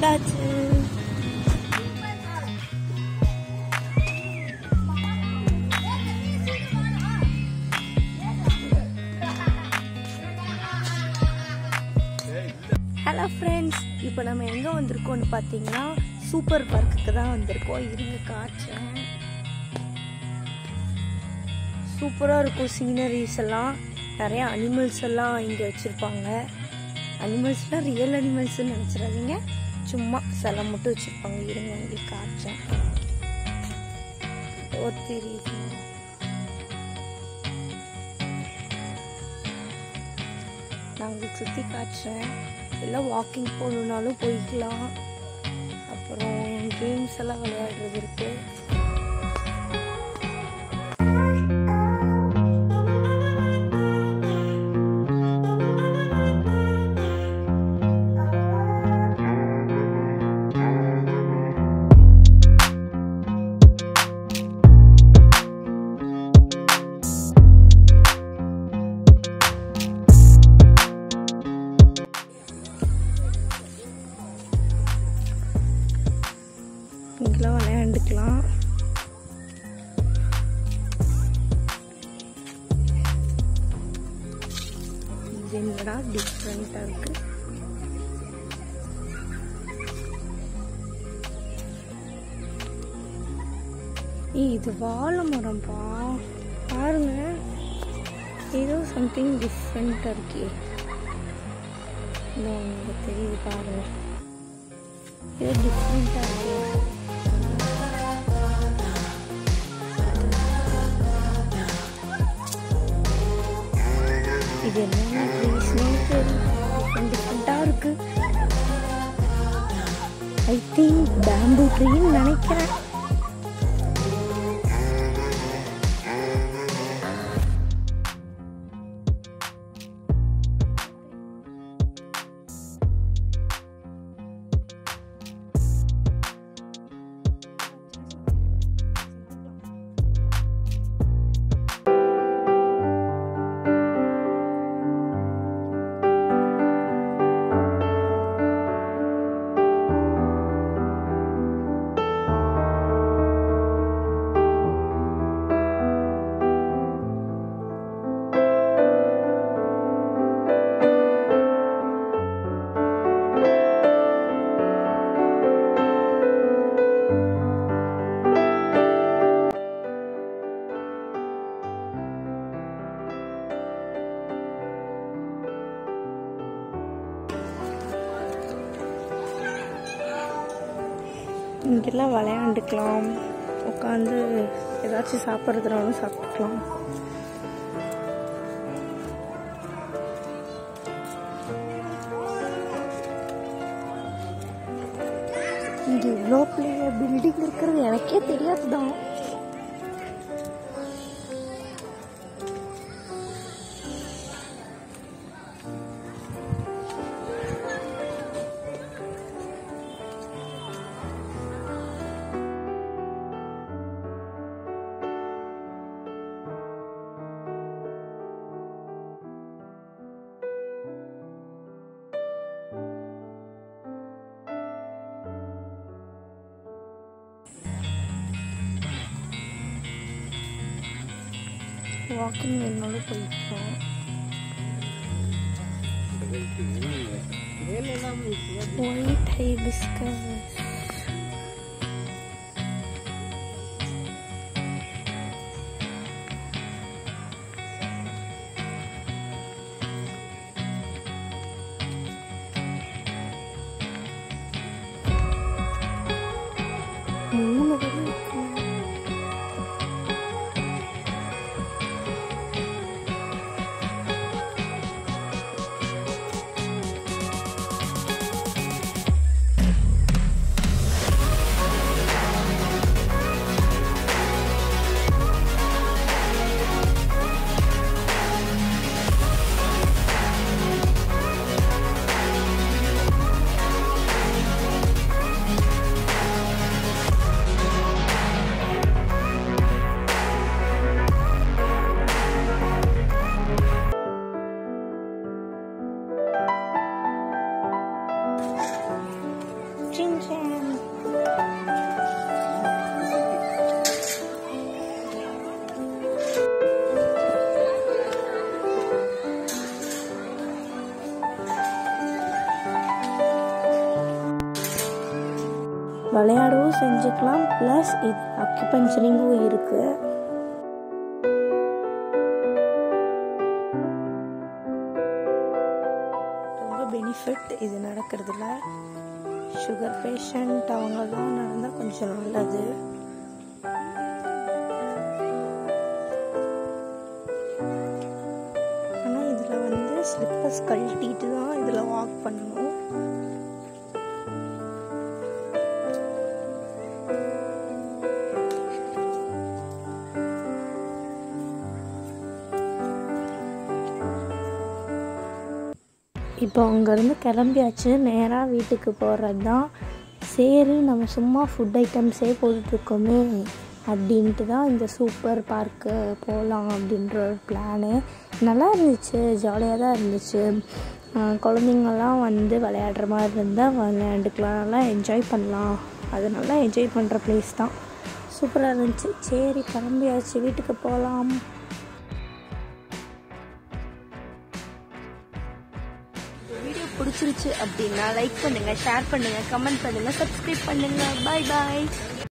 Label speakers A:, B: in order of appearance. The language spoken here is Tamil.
A: வந்தாச்சு ஹலோ ஃப்ரெண்ட்ஸ் இப்போ நம்ம எங்கே வந்திருக்கோம்னு பார்த்தீங்கன்னா சூப்பர் பார்க்குக்கு தான் வந்திருக்கோம் இருங்க காய்ச்சேன் சூப்பராக இருக்கும் சீனரிஸ் எல்லாம் நிறைய அனிமல்ஸ் எல்லாம் இங்கே வச்சுருப்பாங்க அனிமல்ஸ்னால் ரியல் அனிமல்ஸ்னு நினச்சிடாதீங்க சும்மா சிலை மட்டும் வச்சுருப்பாங்க இருங்க உங்களுக்கு காய்ச்சேன் ஓ தெரியுது நான் உங்களுக்கு சுற்றி காட்டுறேன் எல்லாம் வாக்கிங் போகணுன்னாலும் போய்க்கலாம் அப்புறம் கேம்ஸ் எல்லாம் விளையாடுறது இருக்குது இங்கெல்லாம் விளையாண்டுக்கலாம் இது என்னடா டிஃப்ரெண்ட்டாக இருக்கு ஏய் இது வாழை மரம்பா பாருங்க ஏதோ சம்திங் டிஃப்ரெண்ட்டாக இருக்கே இன்னும் உங்களுக்கு தெரியுது பாருங்க ஏதோ டிஃப்ரெண்ட்டாக இருக்கே இது என்ன ட்ரீஸ்னே தெரியல டிஃப்ரெண்ட் டிஃப்ரெண்ட்டாக இருக்கு ஐ திங்க் பேம்பு ட்ரீன்னு நினைக்கிறேன் இங்கெல்லாம் விளையாண்டுக்கலாம் உட்காந்து ஏதாச்சும் சாப்பிட்றதுனாலும் சாப்பிட்டுக்கலாம் இங்கே இவ்வளோ பெரிய பில்டிங் இருக்கிறது எனக்கே தெரியாதுதான் வாக்கிங் வேணுனாலும் போய்க்கலாம் ஒயிட் ஹைபிஸ்கஸ் மூணு தடவை இருக்கு விளையாடவும் செஞ்சுக்கலாம் ப்ளஸ் இது அக்குபஞ்சரிங்கும் இருக்குது ரொம்ப பெனிஃபிட் இது நடக்கிறதுல சுகர் பேஷண்ட் அவங்கெல்லாம் நடந்தால் கொஞ்சம் நல்லது ஆனால் இதில் வந்து ஸ்லிப்பர்ஸ் கழட்டிட்டு தான் இதில் வாக் பண்ணணும் இப்போ அங்கேருந்து கிளம்பியாச்சு நேராக வீட்டுக்கு போகிறது தான் சரி நம்ம சும்மா ஃபுட் ஐட்டம்ஸே போட்டுட்ருக்கோமே அப்படின்ட்டு தான் இந்த சூப்பர் பார்க்கு போகலாம் அப்படின்ற ஒரு பிளானு நல்லா இருந்துச்சு ஜாலியாக தான் இருந்துச்சு குழந்தைங்கள்லாம் வந்து விளையாடுற மாதிரி இருந்தால் விளையாண்டுக்கலாம் நல்லா என்ஜாய் பண்ணலாம் அது நல்லா என்ஜாய் பண்ணுற பிளேஸ் தான் சூப்பராக இருந்துச்சு சரி கிளம்பியாச்சு வீட்டுக்கு போகலாம் வீடியோ பிடிச்சிருச்சு அப்படின்னா லைக் பண்ணுங்கள் ஷேர் பண்ணுங்கள் கமெண்ட் பண்ணுங்கள் சப்ஸ்கிரைப் பண்ணுங்கள் பாய் பாய்